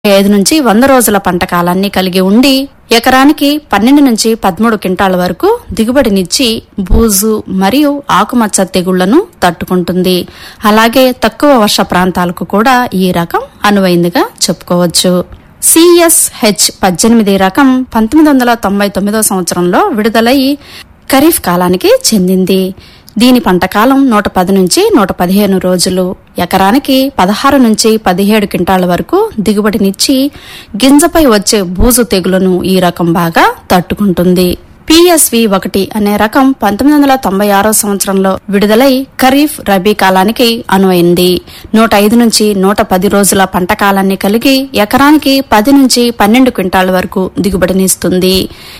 ఐదు నుంచి వంద రోజుల పంట కాలాన్ని కలిగి ఉండి ఎకరానికి పన్నెండు నుంచి పదమూడు క్వింటాల వరకు దిగుబడినిచ్చి బూజు మరియు ఆకుమచ్చ తెగుళ్లను తట్టుకుంటుంది అలాగే తక్కువ వర్ష ప్రాంతాలకు కూడా ఈ రకం అనువైందిగా చెప్పుకోవచ్చు సిఎస్హెచ్ పద్దెనిమిది రకం పంతొమ్మిది వందల తొంభై తొమ్మిదో సంవత్సరంలో విడుదలై ఖరీఫ్ కాలానికి చెందింది దీని పంటకాలం నూట పది నుంచి నూట పదిహేను రోజులు ఎకరానికి పదహారు నుంచి పదిహేడు క్వింటాల వరకు దిగుబడినిచ్చి గింజపై వచ్చే బూజు తెగులను ఈ రకం బాగా తట్టుకుంటుంది పిఎస్వి ఒకటి అనే రకం పంతొమ్మిది వందల తొంభై ఆరో సంవత్సరంలో విడుదలై ఖరీఫ్ రబీ కాలానికి అనువైంది నూట ఐదు నుంచి నూట పది రోజుల పంట కాలాన్ని కలిగి ఎకరానికి పది నుంచి పన్నెండు క్వింటాల వరకు దిగుబడినిస్తుంది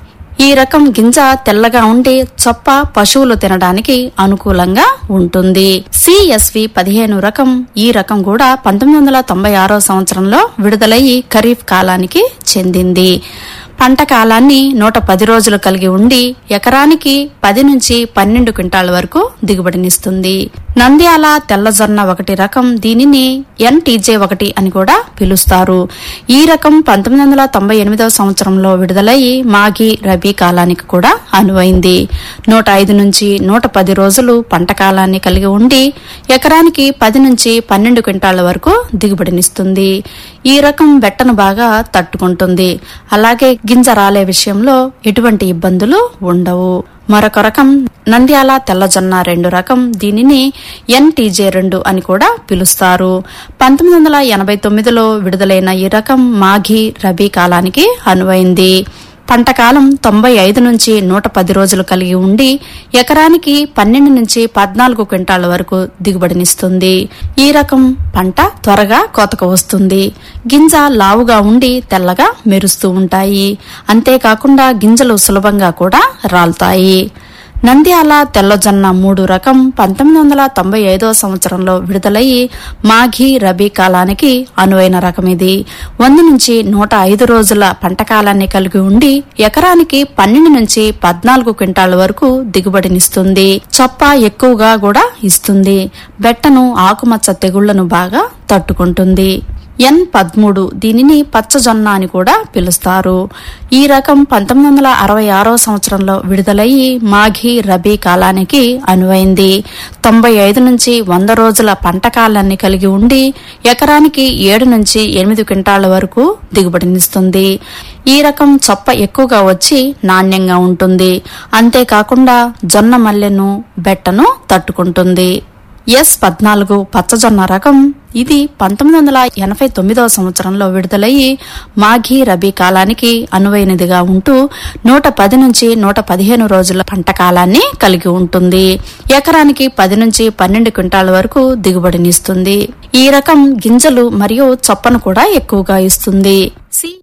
ఈ రకం గింజ తెల్లగా ఉండి చొప్ప పశువులు తినడానికి అనుకూలంగా ఉంటుంది సిఎస్వి పదిహేను రకం ఈ రకం కూడా పంతొమ్మిది వందల తొంభై ఆరో సంవత్సరంలో విడుదలయ్యి ఖరీఫ్ కాలానికి చెందింది పంట కాలాన్ని నూట పది రోజులు కలిగి ఉండి ఎకరానికి పది నుంచి పన్నెండు క్వింటాల వరకు దిగుబడినిస్తుంది నంద్యాల తెల్లజొన్న ఒకటి రకం దీనిని ఎన్టీజే ఒకటి అని కూడా పిలుస్తారు ఈ రకం పంతొమ్మిది వందల తొంభై ఎనిమిదవ సంవత్సరంలో విడుదలయ్యి మాఘి రబీ కాలానికి కూడా అనువైంది నూట ఐదు నుంచి నూట పది రోజులు పంట కాలాన్ని కలిగి ఉండి ఎకరానికి పది నుంచి పన్నెండు క్వింటాల వరకు దిగుబడినిస్తుంది ఈ రకం బెట్టను బాగా తట్టుకుంటుంది అలాగే గింజ రాలే విషయంలో ఎటువంటి ఇబ్బందులు ఉండవు మరొక రకం నంద్యాల తెల్లజొన్న రెండు రకం దీనిని ఎన్టీజే రెండు అని కూడా పిలుస్తారు పంతొమ్మిది వందల ఎనభై తొమ్మిదిలో విడుదలైన ఈ రకం మాఘి రబీ కాలానికి అనువైంది పంట కాలం తొంభై ఐదు నుంచి నూట పది రోజులు కలిగి ఉండి ఎకరానికి పన్నెండు నుంచి పద్నాలుగు క్వింటాల వరకు దిగుబడినిస్తుంది ఈ రకం పంట త్వరగా కోతకు వస్తుంది గింజ లావుగా ఉండి తెల్లగా మెరుస్తూ ఉంటాయి అంతేకాకుండా గింజలు సులభంగా కూడా రాలుతాయి నంద్యాల తెల్లజొన్న మూడు రకం పంతొమ్మిది వందల తొంభై ఐదో సంవత్సరంలో విడుదలయ్యి మాఘీ రబీ కాలానికి అనువైన రకం ఇది వంద నుంచి నూట ఐదు రోజుల పంట కాలాన్ని కలిగి ఉండి ఎకరానికి పన్నెండు నుంచి పద్నాలుగు క్వింటాల వరకు దిగుబడినిస్తుంది చొప్ప ఎక్కువగా కూడా ఇస్తుంది బెట్టను ఆకుమచ్చ తెగుళ్లను బాగా తట్టుకుంటుంది ఎన్ పదమూడు దీనిని పచ్చజొన్న అని కూడా పిలుస్తారు ఈ రకం పంతొమ్మిది వందల అరవై ఆరో సంవత్సరంలో విడుదలయ్యి మాఘీ రబీ కాలానికి అనువైంది తొంభై ఐదు నుంచి వంద రోజుల పంట కాలాన్ని కలిగి ఉండి ఎకరానికి ఏడు నుంచి ఎనిమిది క్వింటాల వరకు దిగుబడినిస్తుంది ఈ రకం చొప్ప ఎక్కువగా వచ్చి నాణ్యంగా ఉంటుంది అంతేకాకుండా జొన్న మల్లెను బెట్టను తట్టుకుంటుంది ఎస్ పద్నాలుగు పచ్చజొన్న రకం ఇది పంతొమ్మిది వందల ఎనభై తొమ్మిదవ సంవత్సరంలో విడుదలయ్యి మాఘీ రబీ కాలానికి అనువైనదిగా ఉంటూ నూట పది నుంచి నూట పదిహేను రోజుల పంట కాలాన్ని కలిగి ఉంటుంది ఎకరానికి పది నుంచి పన్నెండు క్వింటాల వరకు దిగుబడినిస్తుంది ఈ రకం గింజలు మరియు చొప్పను కూడా ఎక్కువగా ఇస్తుంది సి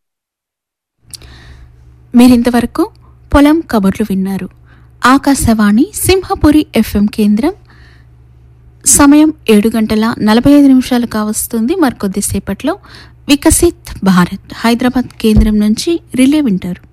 మీరింతవరకు పొలం కబుర్లు విన్నారు ఆకాశవాణి సింహపురి ఎఫ్ఎం కేంద్రం సమయం ఏడు గంటల నలభై ఐదు నిమిషాలు కావస్తుంది మరికొద్దిసేపట్లో వికసిత్ భారత్ హైదరాబాద్ కేంద్రం నుంచి రిలే వింటారు